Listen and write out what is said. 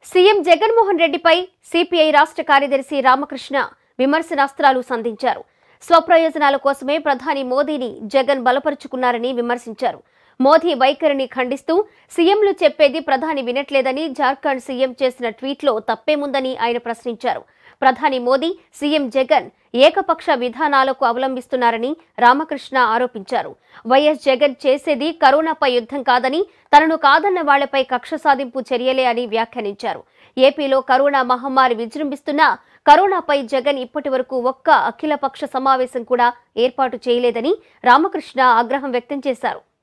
CM Jaganmohan రెడ్డిపై CPI రాష్ట్ర కార్యదర్శి రామకృష్ణ విమర్శనాస్త్రాలు సంధించారు స్వప్రయోజనాల కోసమే ప్రధాని మోదీని జగన్ బలపరుచుకున్నారని విమర్శించారు మోదీ వైఖరిని ఖండిస్తూ సీఎంలు చెప్పేది ప్రధాని వినట్లేదని జార్ఖండ్ సీఎం చేసిన ట్వీట్లో తప్పేముందని ఆయన ప్రశ్నించారు ప్రధాని మోదీ సీఎం జగన్ ఏకపక్ష విధానాలకు అవలంబిస్తున్నారని రామకృష్ణ ఆరోపించారు వైఎస్ జగన్ చేసేది కరోనాపై యుద్ధం కాదని తనను కాదన్న వాళ్లపై కక్ష సాధింపు చర్యలే అని వ్యాఖ్యానించారు ఏపీలో కరోనా మహమ్మారి విజృంభిస్తున్నా కరోనాపై జగన్ ఇప్పటి వరకు ఒక్క అఖిలపక్ష సమావేశం కూడా ఏర్పాటు చేయలేదని రామకృష్ణ ఆగ్రహం వ్యక్తం చేశారు